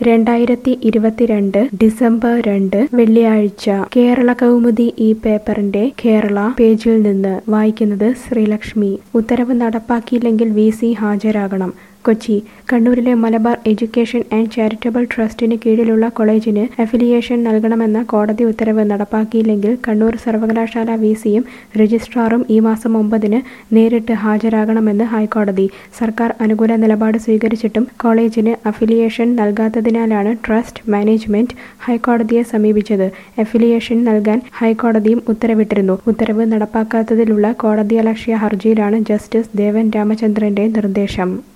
രണ്ടായിരത്തി ഇരുപത്തിരണ്ട് ഡിസംബർ രണ്ട് വെള്ളിയാഴ്ച കേരള കൗമുദി ഈ പേപ്പറിന്റെ കേരള പേജിൽ നിന്ന് വായിക്കുന്നത് ശ്രീലക്ഷ്മി ഉത്തരവ് നടപ്പാക്കിയില്ലെങ്കിൽ വി സി ഹാജരാകണം കൊച്ചി കണ്ണൂരിലെ മലബാർ എഡ്യൂക്കേഷൻ ആൻഡ് ചാരിറ്റബിൾ ട്രസ്റ്റിന് കീഴിലുള്ള കോളേജിന് അഫിലിയേഷൻ നൽകണമെന്ന കോടതി ഉത്തരവ് നടപ്പാക്കിയില്ലെങ്കിൽ കണ്ണൂർ സർവകലാശാല വി സിയും രജിസ്ട്രാറും ഈ മാസം ഒമ്പതിന് നേരിട്ട് ഹാജരാകണമെന്ന് ഹൈക്കോടതി സർക്കാർ അനുകൂല നിലപാട് സ്വീകരിച്ചിട്ടും കോളേജിന് അഫിലിയേഷൻ നൽകാത്തതിനാലാണ് ട്രസ്റ്റ് മാനേജ്മെന്റ് ഹൈക്കോടതിയെ സമീപിച്ചത് അഫിലിയേഷൻ നൽകാൻ ഹൈക്കോടതിയും ഉത്തരവിട്ടിരുന്നു ഉത്തരവ് നടപ്പാക്കാത്തതിലുള്ള കോടതിയലക്ഷ്യ ഹർജിയിലാണ് ജസ്റ്റിസ് ദേവൻ രാമചന്ദ്രന്റെ നിർദ്ദേശം